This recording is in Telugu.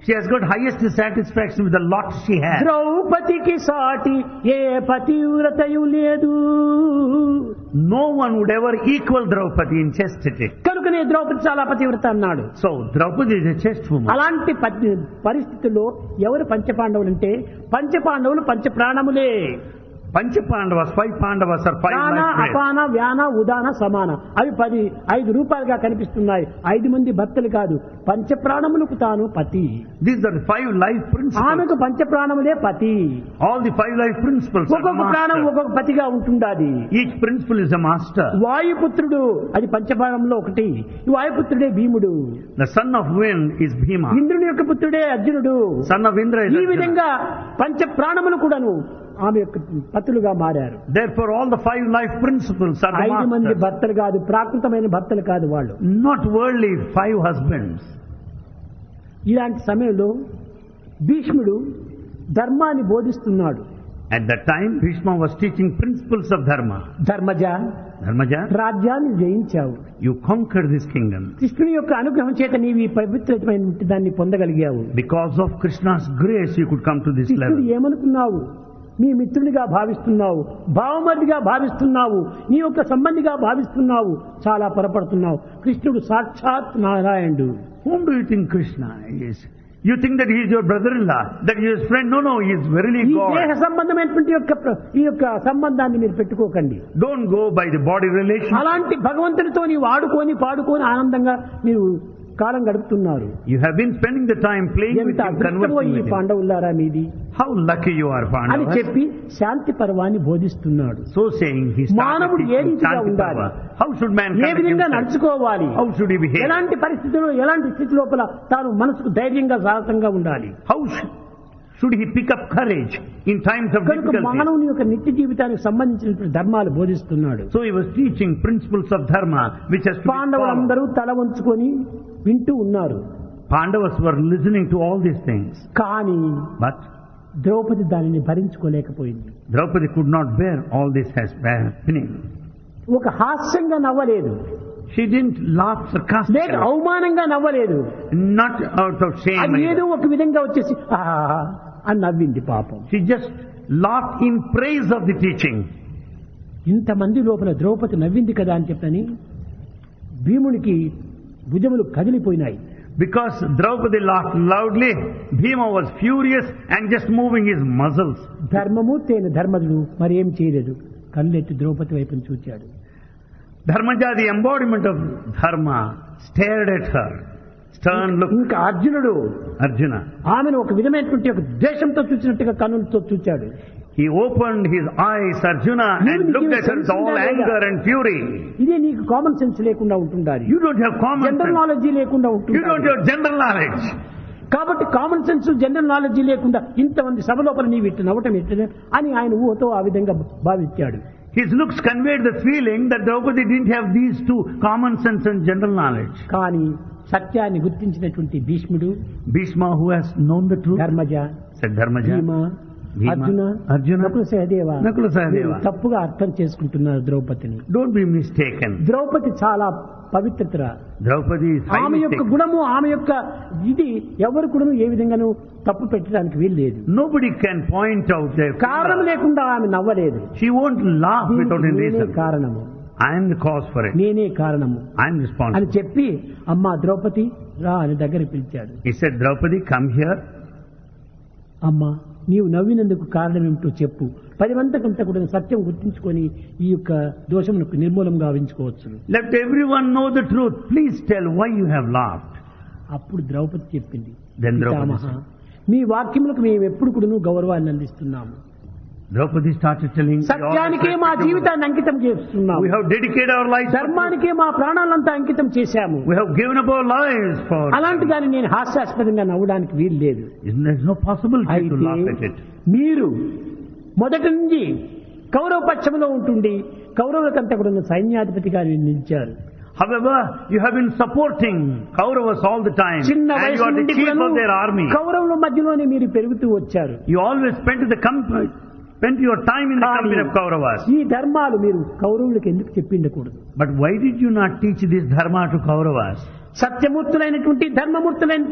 She has got highest satisfaction with the lot she has. ద్రౌపదికి సాటి ఏ పతివ్రతయు లేదు No one would ever equal Draupadi in chastity. కనుకనే ద్రౌపది చాలా పతివ్రత అన్నాడు So Draupadi is a chaste woman. అలాంటి ప- పరిస్థితుల్లో ఎవరు పంచపాండవులు అంటే పంచపాండవులు పంచప్రాణములే Pancha Pandavas, five Pandavas are five ప్రాణ life breaths. అపాన వ్యాన ఉదాన సమాన అవి పది ఐదు రూపాయలుగా కనిపిస్తున్నాయి ఐదు మంది భర్తలు కాదు పంచప్రాణములకు తాను పతి These are the five life principles. ఆమెకు పంచప్రాణములే పతి All the five life principles are the ఒక్కొక్క ప్రాణం master. ఒక్కొక్క పతిగా ఉంటుండాది Each principle is a master. వాయుపుత్రుడు అది పంచప్రాణంలో ఒకటి ఈ వాయుపుత్రుడే భీముడు The son of wind is Bhima. ఇంద్రుని యొక్క పుత్రుడే అర్జునుడు Son of Indra is ఈ Arjuna. విధంగా పంచ ప్రాణములు కూడాను ఆమె యొక్క పతులుగా మారారు Therefore all the five life principles are the ఐదు మంది master. భర్తలు కాదు ప్రాకృతమైన భర్తలు కాదు వాళ్ళు Not worldly five husbands. ఇలాంటి సమయంలో భీష్ముడు ధర్మాన్ని బోధిస్తున్నాడు At that time Bhishma was teaching principles of dharma. Dharmaja Dharmaja, రాజ్యాన్ని జయించావు you conquered this kingdom. కృష్ణుని యొక్క అనుగ్రహం చేత నీవు ఈ పవిత్రమైన దాన్ని పొందగలిగావు Because of Krishna's grace you could come to this కృష్ణుడు level. ఏమనుకున్నావు నీ మిత్రుడిగా భావిస్తున్నావు భావమరిదిగా భావిస్తున్నావు నీ యొక్క సంబంధిగా భావిస్తున్నావు చాలా పొరపడుతున్నావు కృష్ణుడు సాక్షాత్ నారాయణుడు Whom do you think Krishna is? You think that he is your brother-in-law, that he is his friend. No, no, he is verily ఈ దేహ God. సంబంధమైనటువంటి యొక్క ప్ర- ఈ యొక్క సంబంధాన్ని మీరు పెట్టుకోకండి Don't go by the body relation. అలాంటి భగవంతునితో నీవు ఆడుకొని పాడుకొని ఆనందంగా మీరు కాలం గడుపుతున్నారు You have been spending the time playing with ఎంత him, అదృష్టమో conversing ఈ with him. పాండవులారా మీది How lucky you are, అని Pandavas. చెప్పి శాంతి పర్వాన్ని బోధిస్తున్నాడు So saying, he మానవుడు started ఏ teaching రీతిగా Shanti ఉండాలి? Parva. How should man A conduct విధంగా himself? నడుచుకోవాలి How should he behave? ఎలాంటి పరిస్థితుల్లో ఎలాంటి స్థితి లోపల తాను మనసుకు ధైర్యంగా సాహసంగా ఉండాలి How sh- should he pick up courage in times of కనుక difficulty? మానవుని యొక్క నిత్య జీవితానికి సంబంధించినటువంటి ధర్మాలు బోధిస్తున్నాడు So he was teaching principles of dharma which has to be followed. పాండవులందరూ తల వంచుకొని వింటూ ఉన్నారు Pandavas were listening to all these things. కానీ But ద్రౌపది దానిని భరించుకోలేకపోయింది Draupadi could not bear all this as happening. ఒక హాస్యంగా నవ్వలేదు She didn't laugh లేక sarcastically, అవమానంగా నవ్వలేదు not out of shame. అది ఏదో either. ఒక విధంగా వచ్చేసి "ఆహా" అని నవ్వింది పాపం She just laughed in praise of the teaching. ఇంతమంది లోపల ద్రౌపది నవ్వింది కదా అని చెప్పని భీమునికి భుజములు కదిలిపోయినాయి Because Draupadi laughed loudly, Bhima was furious and just moving his muscles. ధర్మమూర్తి అయిన ధర్మజుడు మరేం చేయలేదు కళ్ళెత్తి ద్రౌపది వైపును చూచాడు Dharmaja, the embodiment of dharma, stared at her. Stern look. ఇంకా అర్జునుడు Arjuna. ఆమెను ఒక విధమైనటువంటి ఒక ద్వేషంతో చూసినట్టుగా కన్నులతో చూచాడు He opened his eyes, Arjuna, and looked at her with all anger and fury. ఇదే నీకు కామన్ సెన్స్ లేకుండా ఉంటుండాలి You don't have common general sense. Knowledge లేకుండా You don't ఉంటుంది have general knowledge. కాబట్టి కామన్ సెన్స్ జనరల్ నాలెడ్జీ లేకుండా ఇంతమంది సభ లోపల నీవు ఇట్టు నవ్వటం ఎట్టు అని ఆయన ఊహతో ఆ విధంగా భావించాడు His looks conveyed the feeling that Draupadi didn't have these two, common sense and general knowledge. కానీ సత్యాన్ని గుర్తించినటువంటి భీష్ముడు Bhishma, who has known the truth, Dharmaja said Dharmaja, భీమ భీమ, అర్జున అర్జున, నకుల సహదేవ నకుల సహదేవ. మీరు తప్పుగా అర్థం చేసుకుంటున్నారు ద్రౌపదిని don't be mistaken. ద్రౌపది చాలా పవిత్రత Draupadi is ఆమె highly యొక్క sacred. గుణము ఆమె యొక్క ఇది ఎవరు కూడా ఏ విధంగానూ తప్పు పెట్టడానికి వీలు లేదు Nobody can point out their కారణం లేకుండా ఆమె నవ్వలేదు She won't laugh without దీనికి any నేనే reason. కారణము I am the cause for it. నేనే కారణము I am అని responsible. చెప్పి అమ్మా ద్రౌపది రా అని దగ్గర పిలిచాడు He said, Draupadi, come here. అమ్మా నీవు నవ్వినందుకు కారణం ఏమిటో చెప్పు పది మందికంతా కూడా సత్యం గుర్తించుకొని ఈ యొక్క దోషమునకు నిర్మూలం గావించుకోవచ్చు Let everyone know the truth. Please tell why you have laughed. అప్పుడు ద్రౌపది చెప్పింది Then Draupadi పితామహ, మీ వాక్యములకు మేము ఎప్పుడు కూడా గౌరవాన్ని అందిస్తున్నాము Draupadi started telling, "We always సత్యానికే మా respect you. జీవితాన్ని అంకితం చేస్తున్నాము We have dedicated our lives. for ధర్మానికే మా ప్రాణాలంతా అంకితం చేశాము truth. We have given up our lives for. అలాంటి దాన్ని నేను హాస్యాస్పదంగా నవ్వడానికి వీలు లేదు Isn't there no possibility to laugh at అయితే it? మీరు మొదటి నుంచి కౌరవ పక్షంలో ఉంటుండి కౌరవులకంతా కూడా సైన్యాధిపతిగా నిలిచారు However, you have been supporting Kauravas all the time, చిన్న and you వయసు are the నుండి chief కూడాను of their army. కౌరవుల మధ్యలోనే మీరు పెరుగుతూ వచ్చారు You always spent the company, spent your time in the కానీ company of Kauravas. ఈ ధర్మాలు మీరు కౌరవులకు ఎందుకు చెప్పిండకూడదు But why did you not teach this dharma to Kauravas? సత్యమూర్తులైనటువంటి ధర్మమూర్తులైన